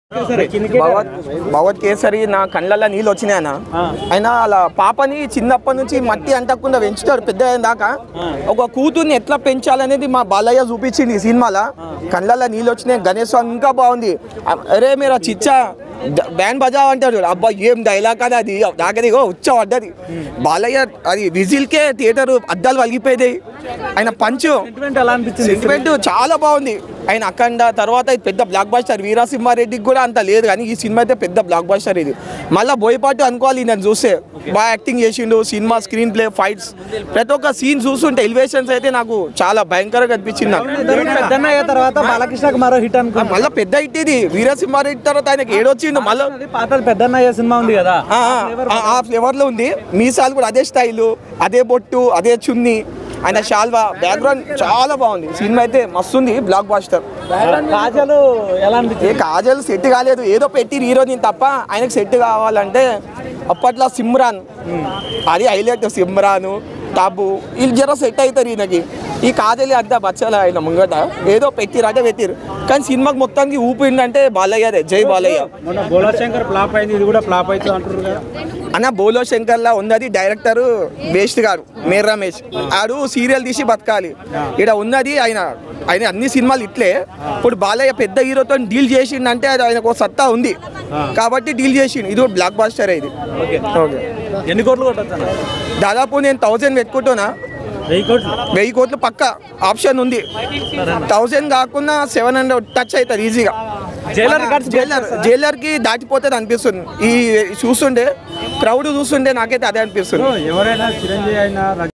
భగవత్ భగవత్ కేసరి నా కళ్ళల్లో నీళ్ళు వచ్చినాయి అన్న ఆయన అలా పాపని చిన్నప్పటి నుంచి మట్టి అంటకుండా పెంచుతాడు పెద్ద అయిన దాకా ఒక కూతుర్ని ఎట్లా పెంచాలనేది మా బాలయ్య చూపించింది ఈ సినిమాలో కళ్ళల్లో నీళ్ళు వచ్చినాయి గణేష్ స్వామి ఇంకా బాగుంది అరే మీరు ఆ చిచ్చా బ్యాండ్ బజా అంటాడు అబ్బా ఏం డైలాగ్ కదా అది నాకదిగో ఉచ్చ పడ్డది బాలయ్య అది విజిల్కే థియేటర్ అద్దాలు వలిగిపోయాయి ఆయన పంచు సెంటిమెంట్ ఎలా అనిపించింది సెంటిమెంట్ చాలా బాగుంది ఆయన అఖండ తర్వాత ఇది పెద్ద బ్లాక్ బాస్టర్ వీరాసింహారెడ్డికి కూడా అంత లేదు కానీ ఈ సినిమా అయితే పెద్ద బ్లాక్ బాస్టర్ ఇది మళ్ళీ బోయపాటు అనుకోవాలి నేను చూస్తే బాగా యాక్టింగ్ చేసిండు సినిమా స్క్రీన్ ప్లే ఫైట్స్ ప్రతి ఒక్క సీన్ చూస్తుంటే ఎలివేషన్స్ అయితే నాకు చాలా భయంకరంగా అనిపించింది నాకు పెద్దన్న అయ్యే తర్వాత బాలకృష్ణకు మరో హిట్ అనుకో మళ్ళీ పెద్ద హిట్ ఇది వీరసింహారెడ్డి తర్వాత ఆయనకి ఏడొచ్చిండు మళ్ళీ పాత పెద్దన్న అయ్యే సినిమా ఉంది కదా ఆ, ఆ, ఆ ఫ్లేవర్ లో ఉంది మీసాలు కూడా అదే స్టైలు అదే బొట్టు అదే చున్ని ఆయన షాల్వా బ్యాక్గ్రౌండ్ చాలా బాగుంది సినిమా అయితే మస్తుంది బ్లాక్ బాస్టర్ కాజలు ఎలా ఏ అనిపించింది కాజల్ సెట్ కాలేదు ఏదో పెట్టి హీరోని తప్ప ఆయనకు సెట్ కావాలంటే అప్పట్లో సిమ్రాన్ అది హైలైట్ సిమ్రాన్ టాబు వీళ్ళు జర సెట్ అవుతారు ఈయనకి ఈ కాజలి అంతా బచ్చాల ఆయన ముంగట ఏదో పెట్టిరు అంటే పెట్టిరు కానీ సినిమాకి మొత్తానికి ఊపిందంటే బాలయ్యదే జై బాలయ్య మొన్న బోలా శంకర్ ఫ్లాప్ అయింది ఇది కూడా ఫ్లాప్ అవుతుంది అంటారు కదా అన్న బోలో శంకర్లా ఉన్నది డైరెక్టర్ బేస్ట్ గారు మేర్ రమేష్ ఆడు సీరియల్ తీసి బతకాలి ఇక్కడ ఉన్నది ఆయన ఆయన అన్ని సినిమాలు ఇట్లే ఇప్పుడు బాలయ్య పెద్ద హీరోతో డీల్ చేసిండంటే అది ఆయనకు ఒక సత్తా ఉంది కాబట్టి డీల్ చేసిండు ఇది బ్లాక్ బాస్టర్ ఇది ఓకే ఎన్ని కోట్లు కొట్టచ్చు దాదాపు నేను థౌజండ్ పెట్టుకుంటున్నా వెయ్యి కోట్లు వెయ్యి కోట్లు పక్క ఆప్షన్ ఉంది థౌజండ్ కాకుండా సెవెన్ హండ్రెడ్ టచ్ అవుతుంది ఈజీగా జైలర్ రికార్డ్స్ జైలర్ జైలర్కి దాటిపోతుంది అనిపిస్తుంది ఈ చూస్తుంటే క్రౌడ్ చూస్తుంటే నాకైతే అదే అనిపిస్తుంది ఎవరైనా చిరంజీవి అయినా